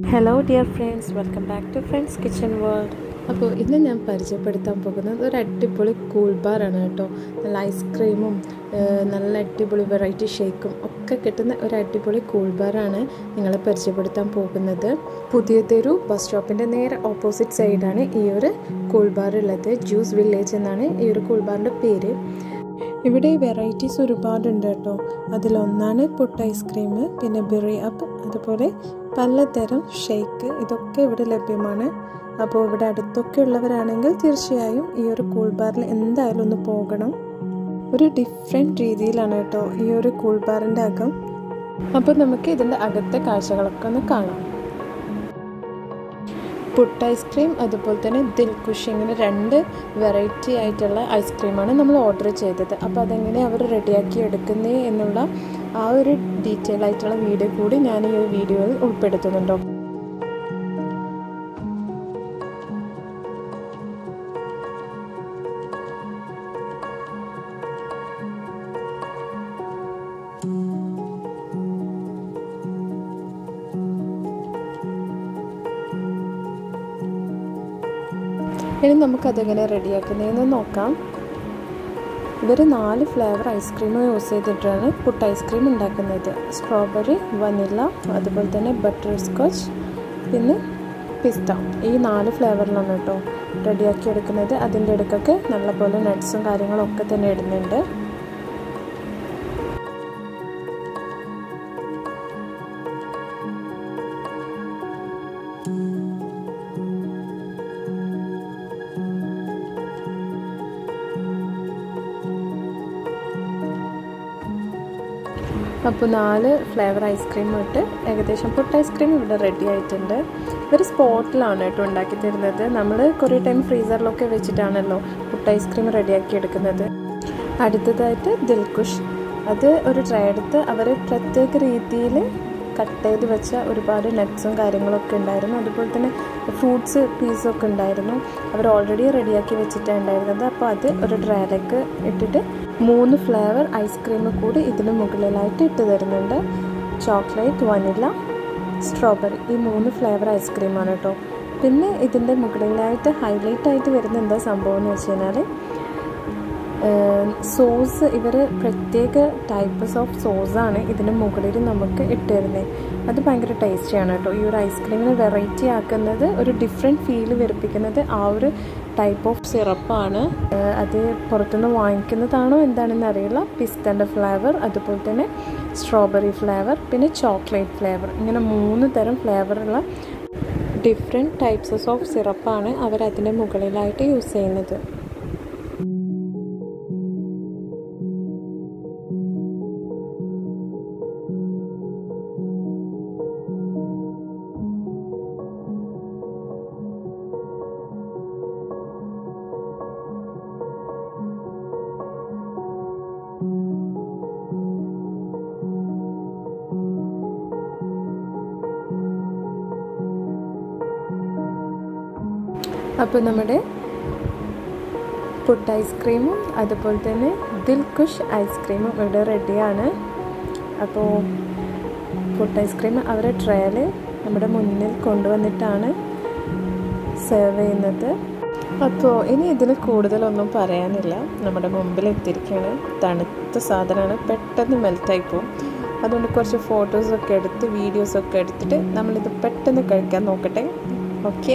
hello dear friends welcome back to friends kitchen world അപ്പോൾ ഇന്ന് ഞാൻ പരിചയപ്പെടുത്താൻ പോകുന്നത് ഒരു അടിപൊളി കൂൾ ബാറാണ് കേട്ടോ നല്ല ഐസ്ക്രീമും ഏഹ് നല്ല അടിപൊളി വെറൈറ്റി ഷേക്കും ഒക്കെ കിട്ടുന്ന ഒരു അടിപൊളി കൂൾ ബാറാണ് നിങ്ങളെ പരിചയപ്പെടുത്താൻ പോകുന്നത് പുതിയ തെരു ബസ് സ്റ്റോപ്പിൻ്റെ നേരെ ഓപ്പോസിറ്റ് സൈഡാണ് ഈ ഒരു കൂൾ ബാർ ഉള്ളത് ജ്യൂസ് വില്ലേജ് എന്നാണ് ഈ ഒരു കൂൾ ബാറിൻ്റെ പേര് ഇവിടെ വെറൈറ്റീസ് ഒരുപാടുണ്ട് കേട്ടോ അതിലൊന്നാണ് പുട്ട് ഐസ്ക്രീം പിന്നെ ബിറി അപ്പ് അതുപോലെ പലതരം ഷേക്ക് ഇതൊക്കെ ഇവിടെ ലഭ്യമാണ് അപ്പോൾ ഇവിടെ അടുത്തൊക്കെ ഉള്ളവരാണെങ്കിൽ തീർച്ചയായും ഈ ഒരു കൂൾ ബാറിൽ എന്തായാലും ഒന്ന് പോകണം ഒരു ഡിഫറെൻറ്റ് രീതിയിലാണ് കേട്ടോ ഈ ഒരു കൂൾ ബാറിൻ്റെ അകം അപ്പോൾ നമുക്ക് ഇതിൻ്റെ അകത്തെ കാഴ്ചകളൊക്കെ ഒന്ന് കാണാം പുട്ട് ഐസ്ക്രീം അതുപോലെ തന്നെ ദിൽകുഷ് ഇങ്ങനെ രണ്ട് വെറൈറ്റി ആയിട്ടുള്ള ഐസ്ക്രീമാണ് നമ്മൾ ഓർഡർ ചെയ്തത് അപ്പോൾ അതെങ്ങനെ അവർ റെഡിയാക്കി എടുക്കുന്നത് എന്നുള്ള ആ ഒരു ഡീറ്റെയിൽ ആയിട്ടുള്ള വീഡിയോ കൂടി ഞാൻ ഈ ഒരു വീഡിയോയിൽ ഉൾപ്പെടുത്തുന്നുണ്ടോ ഇനി നമുക്കതെങ്ങനെ റെഡിയാക്കുന്നതെന്ന് നോക്കാം ഇവർ നാല് ഫ്ലേവർ ഐസ്ക്രീം യൂസ് ചെയ്തിട്ടാണ് പുട്ട് ഐസ്ക്രീം ഉണ്ടാക്കുന്നത് സ്ട്രോബെറി വനില അതുപോലെ തന്നെ ബട്ടർ സ്കോച്ച് പിന്നെ പിസ്ത ഈ നാല് ഫ്ലേവറിലാണ് കേട്ടോ റെഡിയാക്കി എടുക്കുന്നത് അതിൻ്റെ ഇടയ്ക്കൊക്കെ നല്ലപോലെ നട്ട്സും കാര്യങ്ങളും ഒക്കെ തന്നെ ഇടുന്നുണ്ട് അപ്പോൾ നാല് ഫ്ലേവർ ഐസ്ക്രീം ഇട്ട് ഏകദേശം പുട്ട് ഐസ്ക്രീം ഇവിടെ റെഡി ആയിട്ടുണ്ട് ഒരു സ്പോട്ടിലാണ് കേട്ടോ ഉണ്ടാക്കി തരുന്നത് നമ്മൾ കുറേ ടൈം ഫ്രീസറിലൊക്കെ വെച്ചിട്ടാണല്ലോ പുട്ട് ഐസ്ക്രീം റെഡിയാക്കി എടുക്കുന്നത് അടുത്തതായിട്ട് ദിൽകുഷ് അത് ഒരു ട്രേ എടുത്ത് അവർ പ്രത്യേക രീതിയിൽ കട്ട് ചെയ്ത് വെച്ച ഒരുപാട് നട്ട്സും കാര്യങ്ങളൊക്കെ ഉണ്ടായിരുന്നു അതുപോലെ തന്നെ ഫ്രൂട്ട്സ് പീസൊക്കെ ഉണ്ടായിരുന്നു അവർ ഓൾറെഡി റെഡിയാക്കി വെച്ചിട്ടാണ് ഉണ്ടായിരുന്നത് അപ്പോൾ അത് ഒരു ട്രേയിലേക്ക് ഇട്ടിട്ട് മൂന്ന് ഫ്ലേവർ ഐസ്ക്രീം കൂടി ഇതിന് മുകളിലായിട്ട് ഇട്ട് തരുന്നുണ്ട് ചോക്ലേറ്റ് വനില സ്ട്രോബെറി ഈ മൂന്ന് ഫ്ലേവർ ഐസ്ക്രീമാണ് കേട്ടോ പിന്നെ ഇതിൻ്റെ മുകളിലായിട്ട് ഹൈലൈറ്റ് ആയിട്ട് വരുന്ന എന്താ സംഭവം എന്ന് വെച്ച് കഴിഞ്ഞാൽ സോസ് ഇവർ പ്രത്യേക ടൈപ്പ്സ് ഓഫ് സോസാണ് ഇതിന് മുകളിൽ നമുക്ക് ഇട്ട് തരുന്നത് അത് ഭയങ്കര ടേസ്റ്റിയാണ് കേട്ടോ ഈ ഒരു ഐസ്ക്രീമിന് വെറൈറ്റി ആക്കുന്നത് ഒരു ഡിഫറെൻറ്റ് ഫീൽ വെറുപ്പിക്കുന്നത് ആ ഒരു ടൈപ്പ് ഓഫ് സിറപ്പാണ് അത് പുറത്തുനിന്ന് വാങ്ങിക്കുന്നതാണോ എന്താണെന്ന് അറിയില്ല പിസ്തൻ്റെ ഫ്ലേവർ അതുപോലെ തന്നെ സ്ട്രോബെറി ഫ്ലേവർ പിന്നെ ചോക്ലേറ്റ് ഫ്ലേവർ ഇങ്ങനെ മൂന്ന് തരം ഫ്ലേവറുള്ള ഡിഫറെൻറ്റ് ടൈപ്സസ് ഓഫ് സിറപ്പാണ് അവർ അതിൻ്റെ മുകളിലായിട്ട് യൂസ് ചെയ്യുന്നത് അപ്പോൾ നമ്മുടെ പുട്ട് ഐസ്ക്രീമും അതുപോലെ തന്നെ ദിൽകുഷ് ഐസ്ക്രീമും ഇവിടെ റെഡിയാണ് അപ്പോൾ പുട്ട് ഐസ്ക്രീം അവരെ ട്രയൽ നമ്മുടെ മുന്നിൽ കൊണ്ടുവന്നിട്ടാണ് സെർവ് ചെയ്യുന്നത് അപ്പോൾ ഇനി ഇതിൽ കൂടുതലൊന്നും പറയാനില്ല നമ്മുടെ മുമ്പിൽ എത്തിയിരിക്കുകയാണ് തണുത്ത സാധനമാണ് പെട്ടെന്ന് മെൽറ്റായി പോകും അതുകൊണ്ട് കുറച്ച് ഫോട്ടോസൊക്കെ എടുത്ത് വീഡിയോസൊക്കെ എടുത്തിട്ട് നമ്മളിത് പെട്ടെന്ന് കഴിക്കാൻ നോക്കട്ടെ ഓക്കെ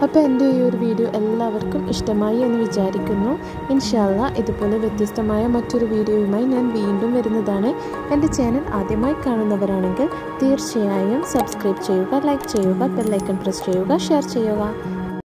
അപ്പോൾ എൻ്റെ ഈ ഒരു വീഡിയോ എല്ലാവർക്കും ഇഷ്ടമായി എന്ന് വിചാരിക്കുന്നു ഇൻഷാല്ല ഇതുപോലെ വ്യത്യസ്തമായ മറ്റൊരു വീഡിയോയുമായി ഞാൻ വീണ്ടും വരുന്നതാണ് എൻ്റെ ചാനൽ ആദ്യമായി കാണുന്നവരാണെങ്കിൽ തീർച്ചയായും സബ്സ്ക്രൈബ് ചെയ്യുക ലൈക്ക് ചെയ്യുക ബെല്ലൈക്കൺ പ്രസ് ചെയ്യുക ഷെയർ ചെയ്യുക